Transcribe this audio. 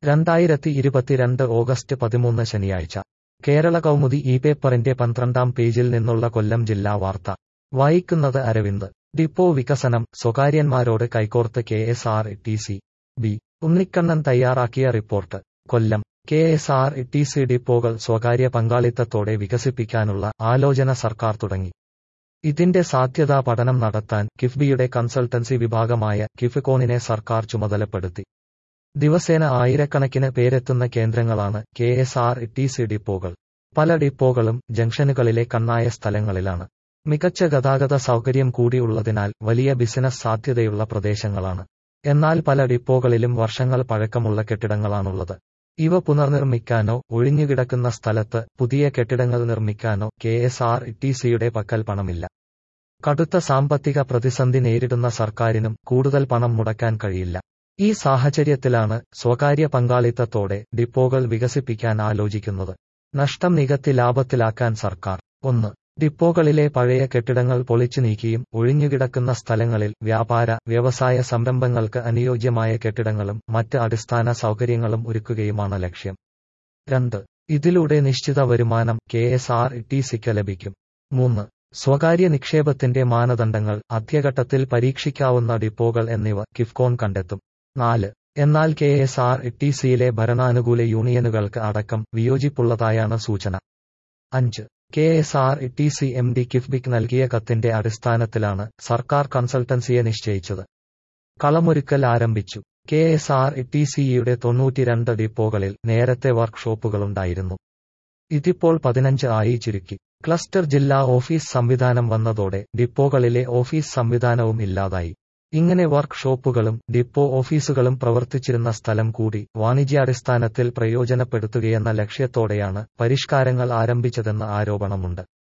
രണ്ടായിരത്തി ഇരുപത്തിരണ്ട് ഓഗസ്റ്റ് പതിമൂന്ന് ശനിയാഴ്ച കേരള കൗമുദി ഈ പേപ്പറിന്റെ പന്ത്രണ്ടാം പേജിൽ നിന്നുള്ള കൊല്ലം ജില്ലാ വാർത്ത വായിക്കുന്നത് അരവിന്ദ് ഡിപ്പോ വികസനം സ്വകാര്യന്മാരോട് കൈകോർത്ത് K S R T C B Unnikannan തയ്യാറാക്കിയ report Kollam K S R T C ഡിപ്പോകൾ സ്വകാര്യ പങ്കാളിത്തത്തോടെ വികസിപ്പിക്കാനുള്ള ആലോചന സർക്കാർ തുടങ്ങി ഇതിന്റെ സാധ്യതാ പഠനം നടത്താൻ കിഫ്ബിയുടെ കൺസൾട്ടൻസി വിഭാഗമായ കിഫ്കോണിനെ സർക്കാർ ചുമതലപ്പെടുത്തി ദിവസേന ആയിരക്കണക്കിന് പേരെത്തുന്ന കേന്ദ്രങ്ങളാണ് K S R T C ഡിപ്പോകൾ പല ഡിപ്പോകളും ജംഗ്ഷനുകളിലെ കണ്ണായ സ്ഥലങ്ങളിലാണ് മികച്ച ഗതാഗത സൗകര്യം കൂടി ഉള്ളതിനാൽ വലിയ ബിസിനസ് സാധ്യതയുള്ള പ്രദേശങ്ങളാണ് എന്നാൽ പല ഡിപ്പോകളിലും വർഷങ്ങൾ പഴക്കമുള്ള കെട്ടിടങ്ങളാണുള്ളത് ഇവ പുനർനിർമ്മിക്കാനോ ഒഴിഞ്ഞുകിടക്കുന്ന സ്ഥലത്ത് പുതിയ കെട്ടിടങ്ങൾ നിർമ്മിക്കാനോ കെ എസ് ആർ ടി സിയുടെ പക്കൽ പണമില്ല കടുത്ത സാമ്പത്തിക പ്രതിസന്ധി നേരിടുന്ന സർക്കാരിനും കൂടുതൽ പണം മുടക്കാൻ കഴിയില്ല ഈ സാഹചര്യത്തിലാണ് സ്വകാര്യ പങ്കാളിത്തത്തോടെ ഡിപ്പോകൾ വികസിപ്പിക്കാൻ ആലോചിക്കുന്നത് നഷ്ടം നികത്തി ലാഭത്തിലാക്കാൻ സർക്കാർ ഒന്ന് ഡിപ്പോകളിലെ പഴയ കെട്ടിടങ്ങൾ പൊളിച്ചു നീക്കിയും ഒഴിഞ്ഞുകിടക്കുന്ന സ്ഥലങ്ങളിൽ വ്യാപാര വ്യവസായ സംരംഭങ്ങൾക്ക് അനുയോജ്യമായ കെട്ടിടങ്ങളും മറ്റ് അടിസ്ഥാന സൗകര്യങ്ങളും ഒരുക്കുകയുമാണ് ലക്ഷ്യം രണ്ട് ഇതിലൂടെ നിശ്ചിത വരുമാനം കെ എസ് ആർ ടി സിക്ക് ലഭിക്കും മൂന്ന് സ്വകാര്യ നിക്ഷേപത്തിന്റെ മാനദണ്ഡങ്ങൾ ആദ്യഘട്ടത്തിൽ പരീക്ഷിക്കാവുന്ന ഡിപ്പോകൾ എന്നിവ കിഫ്കോൺ കണ്ടെത്തും നാല് എന്നാൽ കെ എസ് ആർ ടി സിയിലെ ഭരണാനുകൂല യൂണിയനുകൾക്ക് അടക്കം വിയോജിപ്പുള്ളതായാണ് സൂചന അഞ്ച് K S R T C M D കിഫ്ബിക്ക് നൽകിയ കത്തിന്റെ അടിസ്ഥാനത്തിലാണ് സർക്കാർ കൺസൾട്ടൻസിയെ നിശ്ചയിച്ചത് കളമൊരുക്കൽ ആരംഭിച്ചു കെ എസ് ആർ ടി സിയുടെ തൊണ്ണൂറ്റിരണ്ട് ഡിപ്പോകളിൽ നേരത്തെ വർക്ക്ഷോപ്പുകളുണ്ടായിരുന്നു ഇതിപ്പോൾ പതിനഞ്ച് ആയി ചുരുക്കി ക്ലസ്റ്റർ ജില്ലാ ഓഫീസ് സംവിധാനം വന്നതോടെ ഡിപ്പോകളിലെ ഓഫീസ് സംവിധാനവും ഇല്ലാതായി ഇങ്ങനെ വർക്ക് ഷോപ്പുകളും ഡിപ്പോ ഓഫീസുകളും പ്രവർത്തിച്ചിരുന്ന സ്ഥലം കൂടി വാണിജ്യാടിസ്ഥാനത്തിൽ പ്രയോജനപ്പെടുത്തുകയെന്ന ലക്ഷ്യത്തോടെയാണ് പരിഷ്കാരങ്ങൾ ആരംഭിച്ചതെന്ന് ആരോപണമുണ്ട്